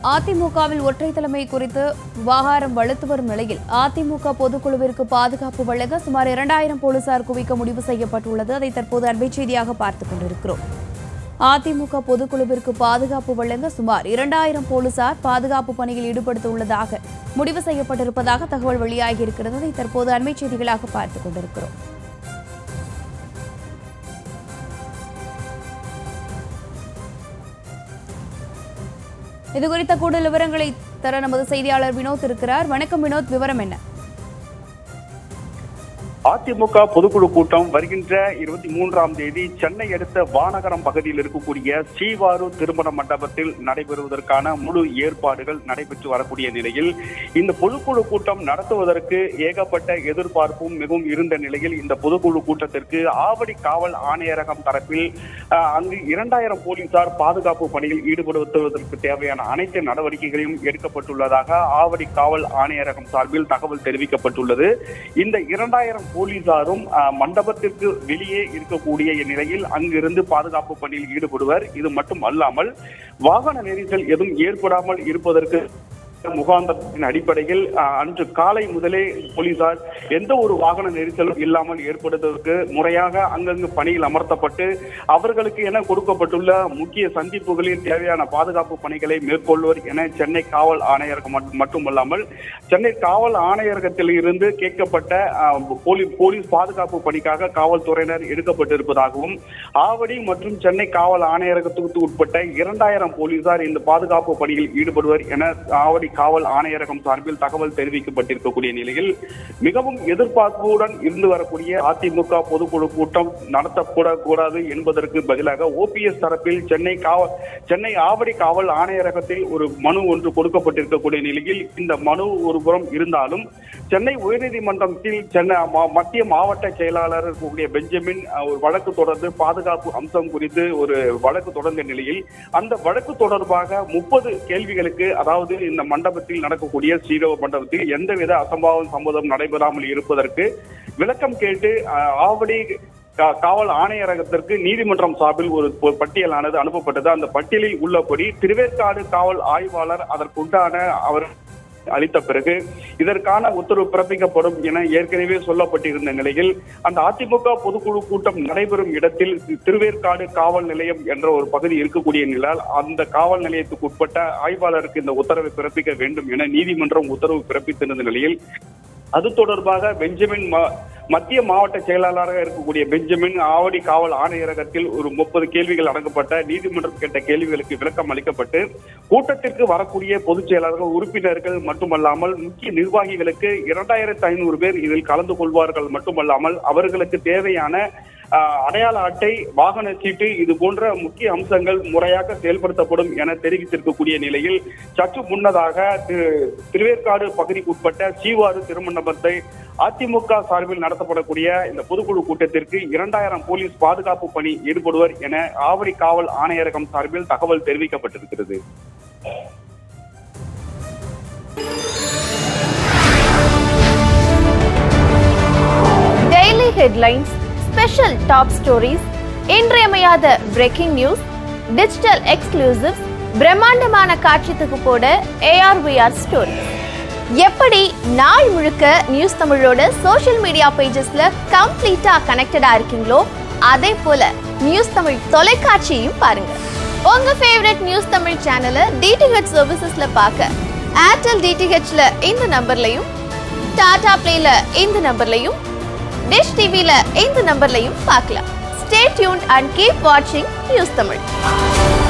அதிமுகவில் ஒற்றை தலைமை குறித்து விவகாரம் வலுத்து வரும் நிலையில் அதிமுக பொதுக்குழுவிற்கு பாதுகாப்பு வழங்க சுமார் இரண்டாயிரம் போலீசார் குவிக்க முடிவு செய்யப்பட்டுள்ளது அதை தற்போது அண்மை செய்தியாக பார்த்துக் கொண்டிருக்கிறோம் அதிமுக பொதுக்குழுவிற்கு பாதுகாப்பு வழங்க சுமார் இரண்டாயிரம் போலீசார் பாதுகாப்பு பணியில் ஈடுபடுத்த உள்ளதாக முடிவு செய்யப்பட்டிருப்பதாக தகவல் வெளியாகியிருக்கிறது அதை தற்போது அண்மை செய்திகளாக பார்த்துக் கொண்டிருக்கிறோம் இது குறித்த கூடுதல் விவரங்களை தர நமது செய்தியாளர் வினோத் இருக்கிறார் வணக்கம் வினோத் விவரம் என்ன அதிமுக பொதுக்குழு கூட்டம் வருகின்ற இருபத்தி மூன்றாம் தேதி சென்னை அடுத்த வானகரம் பகுதியில் இருக்கக்கூடிய ஸ்ரீவாரு திருமண மண்டபத்தில் நடைபெறுவதற்கான முழு ஏற்பாடுகள் நடைபெற்று வரக்கூடிய நிலையில் இந்த பொதுக்குழு கூட்டம் நடத்துவதற்கு ஏகப்பட்ட எதிர்பார்ப்பும் மிகவும் இருந்த நிலையில் இந்த பொதுக்குழு கூட்டத்திற்கு ஆவடி காவல் ஆணையரகம் தரப்பில் அஹ், அங்கு இரண்டாயிரம் போலீசார் பாதுகாப்பு பணியில் ஈடுபடுத்துவதற்கு தேவையான அனைத்து நடவடிக்கைகளையும் எடுக்கப்பட்டுள்ளதாக ஆவடி காவல் ஆணையரகம் சார்பில் தகவல் தெரிவிக்கப்பட்டுள்ளது இந்த இரண்டாயிரம் போலீசாரும் அஹ், மண்டபத்திற்கு வெளியே இருக்கக்கூடிய நிலையில் அங்கிருந்து பாதுகாப்பு பணியில் ஈடுபடுவர் இது மட்டும் அல்லாமல் வாகன நெரிசல் எதுவும் ஏற்படாமல் இருப்பதற்கு முகாந்தத்தின் அடிப்படையில் அஹ், அன்று காலை முதலே போலீசார் எந்த ஒரு வாகன நெரிசலும் இல்லாமல் ஏற்படுவதற்கு முறையாக அங்கங்கு பணியில் அமர்த்தப்பட்டு அவர்களுக்கு என கொடுக்கப்பட்டுள்ள முக்கிய சந்திப்புகளில் தேவையான பாதுகாப்பு பணிகளை மேற்கொள்வர் என சென்னை காவல் ஆணையரகம் மட்டும் மட்டுமல்லாமல் சென்னை காவல் ஆணையரகத்தில் இருந்து கேட்கப்பட்ட அஹ், போலி போலீஸ் பாதுகாப்பு பணிக்காக காவல்துறையினர் எடுக்கப்பட்டிருப்பதாகவும் ஆவடி மற்றும் சென்னை காவல் ஆணையரகத்துக்கு உட்பட்ட இரண்டாயிரம் போலீசார் இந்த பாதுகாப்பு பணியில் ஈடுபடுவர் என ஆவடி காவல் ஆணையரகம் சார்பில் தகவல் தெரிவிக்கப்பட்டிருக்கக்கூடிய நிலையில் மிகவும் எதிர்பார்ப்புடன் இருந்து வரக்கூடிய அதிமுக பொதுக்குழு கூட்டம் நடத்தக்கூடக்கூடாது என்பதற்கு பதிலாக ஓபிஎஸ் தரப்பில் சென்னை காவல் சென்னை ஆவடி காவல் ஆணையரகத்தில் ஒரு மனு ஒன்று கொடுக்கப்பட்டிருக்கக்கூடிய நிலையில் இந்த மனு ஒரு புறம் இருந்தாலும் சென்னை உயர்நீதிமன்றத்தில் சென்னை மா- மத்திய மாவட்ட செயலாளர் இருக்கக்கூடிய பெஞ்சமின் அஹ், ஒரு வழக்கு தொடர்ந்து பாதுகாப்பு அம்சம் குறித்து ஒரு வழக்கு தொடர்ந்த நிலையில் அந்த வழக்கு தொடர்பாக முப்பது கேள்விகளுக்கு அதாவது இந்த மண்டபத்தில் நடக்கக்கூடிய ஸ்ரீரவ மண்டபத்தில் எந்தவித அசம்பாவம் சம்பவம் நடைபெறாமல் இருப்பதற்கு விளக்கம் கேட்டு அஹ், ஆவடி கா- காவல் ஆணையரகத்திற்கு நீதிமன்றம் சார்பில் ஒரு ஒரு பட்டியலானது அனுப்பப்பட்டது அந்த பட்டியலில் உள்ளபடி திருவேற்காடு காவல் ஆய்வாளர் அதற்குண்டான அவர் அளித்த பிறகு இதற்கான உத்தரவு பிறப்பிக்கப்படும் என ஏற்கனவே சொல்லப்பட்டிருந்த நிலையில் அந்த அதிமுக பொதுக்குழு கூட்டம் நடைபெறும் இடத்தில் திருவேற்காடு காவல் நிலையம் என்ற ஒரு பகுதி இருக்கக்கூடிய நிலையால் அந்த காவல் நிலையத்துக்கு உட்பட்ட ஆய்வாளருக்கு இந்த உத்தரவை பிறப்பிக்க வேண்டும் என நீதிமன்றம் உத்தரவு பிறப்பித்திருந்த நிலையில் அது தொடர்பாக பெஞ்சமின் ம- மத்திய மாவட்ட செயலாளராக இருக்கக்கூடிய பெஞ்சமின் ஆவடி காவல் ஆணையரகத்தில் ஒரு முப்பது கேள்விகள் அடங்கப்பட்ட நீதிமன்றம் கேட்ட கேள்விகளுக்கு விளக்கம் அளிக்கப்பட்டு கூட்டத்திற்கு வரக்கூடிய பொதுச் செயலாளர்கள் உறுப்பினர்கள் மட்டுமல்லாமல் முக்கிய நிர்வாகிகளுக்கு இரண்டாயிரத்தி ஐநூறு பேர் இதில் கலந்து கொள்வார்கள் மட்டுமல்லாமல் அவர்களுக்கு தேவையான ஆஹ், அடையாள அட்டை வாகன சீட்டு இது போன்ற முக்கிய அம்சங்கள் முறையாக செயல்படுத்தப்படும் என தெரிவித்திருக்கக்கூடிய நிலையில் சற்று முன்னதாக திரு- திருவேற்காடு பகுதிக்கு உட்பட்ட சீவாறு திருமண்டபத்தை அதிமுக சார்பில் நடத்தப்படக்கூடிய இந்த பொதுக்குழு கூட்டத்திற்கு இரண்டாயிரம் போலீஸ் பாதுகாப்பு பணி ஈடுபடுவர் என ஆவடி காவல் ஆணையரகம் சார்பில் தகவல் தெரிவிக்கப்பட்டிருக்கிறது daily headlines special top stories இன்றியமையாத பிரேக்கிங் நியூஸ் டிஜிட்டல் எக்ஸ்க்ளூசிவ்ஸ் பிரம்மாண்டமான காட்சி தொகுப்போட ஏஆர்விஆர் ஸ்டோரி எப்படி நாள் முழுக்க நியூஸ் தமிழோட சோஷியல் மீடியா பேஜஸ்ல கம்ப்ளீட்டா கனெக்டடா இருக்கீங்களோ அதே போல நியூஸ் தமிழ் தொலைக்காட்சியையும் பாருங்க உங்க ஃபேவரட் நியூஸ் தமிழ் சேனலை டிடிஹெச் சர்வீசஸ்ல பார்க்க ஏர்டெல் டிடிஹெச்ல இந்த நம்பர்லையும் டாடா பிளேல இந்த நம்பர்லையும் டிஷ் டிவில இந்த நம்பர்லையும் பார்க்கலாம் ஸ்டே டியூன் அண்ட் கீப் வாட்சிங் நியூஸ் தமிழ்